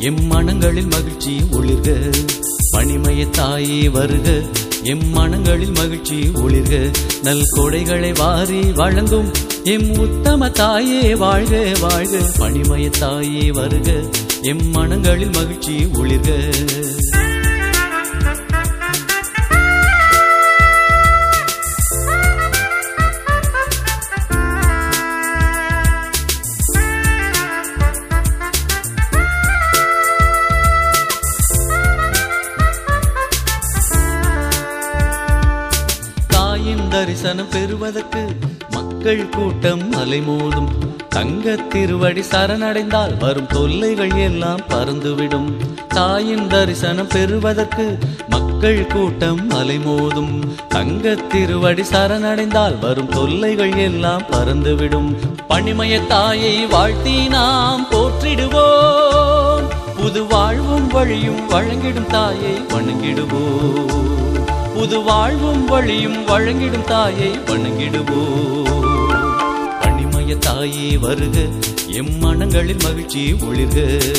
M மனங்களில் மகிழ்ச்சி ஒளிர்க பணிமய தாயே வருக எம் மனங்களில் மகிழ்ச்சி ஒளிர்க நல் கொடைகளை வாரி வழங்கும் எம் உத்தம தாயே வாழ்க வாழ்க பணிமய தாயே வருக எம் மனங்களில் மகிழ்ச்சி ஒளிர்க தாயின் தரிசனம் பெறுவதற்கு மக்கள் கூட்டம் அலைமோதும் தங்க திருவடி சரணடைந்தால் வரும் தொல்லைகள் எல்லாம் பறந்துவிடும் தாயின் தரிசனம் பெறுவதற்கு மக்கள் கூட்டம் அலைமோதும் தங்க திருவடி சரணடைந்தால் வரும் தொல்லைகள் எல்லாம் பறந்துவிடும் பணிமய தாயை வாழ்த்தி நாம் போற்றிடுவோம் புது வாழ்வும் வழியும் வழங்கிடும் தாயை வணங்கிடுவோம் புது வாழ்வும் வழியும் வழங்கிடும் தாயை வணங்கிடுவோம் பணிமய தாயே வருக எம் மனங்களில் மகிழ்ச்சி ஒளிர்க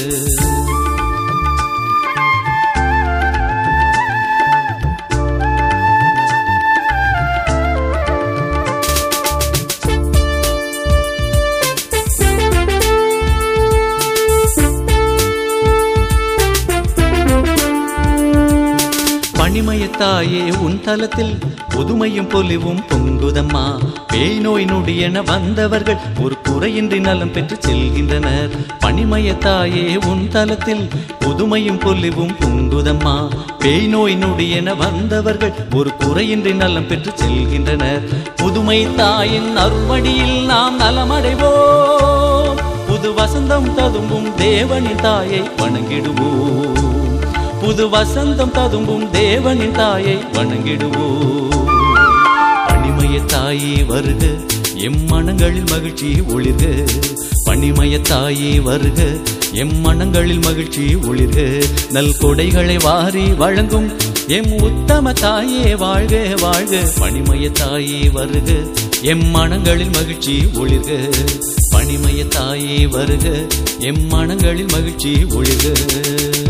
பணிமய தாயே உன் தலத்தில் புதுமையும் பொலிவும் பொங்குதம்மா பேய் நோய் நொடியென வந்தவர்கள் ஒரு குறையின்றி நலம் பெற்று செல்கின்றனர் பணிமய தாயே உன் தலத்தில் புதுமையும் பொலிவும் பொங்குதம்மா பேய் நோய் நொடியென வந்தவர்கள் ஒரு குறையின்றி நலம் பெற்று செல்கின்றனர் புதுமை தாயின் அருள்வடியில் நாம் நலமடைவோம் புது வசந்தம் ததும்பும் தேவனின் தாயை வணங்கிடுவோம் புது வசந்தம் ததும்பும் தேவனின் தாயை வணங்கிடுவோம் பணிமய தாயே வருக எம் மனங்களில் மகிழ்ச்சி ஒளிர்க பணிமய தாயே வருக எம் மனங்களில் மகிழ்ச்சி ஒளிர்க நல் கொடைகளை வாரி வழங்கும் எம் உத்தம தாயே வாழ்க வாழ்க பணிமய தாயே வருக எம் மனங்களில் மகிழ்ச்சி ஒளிர்க பணிமய தாயே வருக எம் மனங்களில் மகிழ்ச்சி ஒளிர்க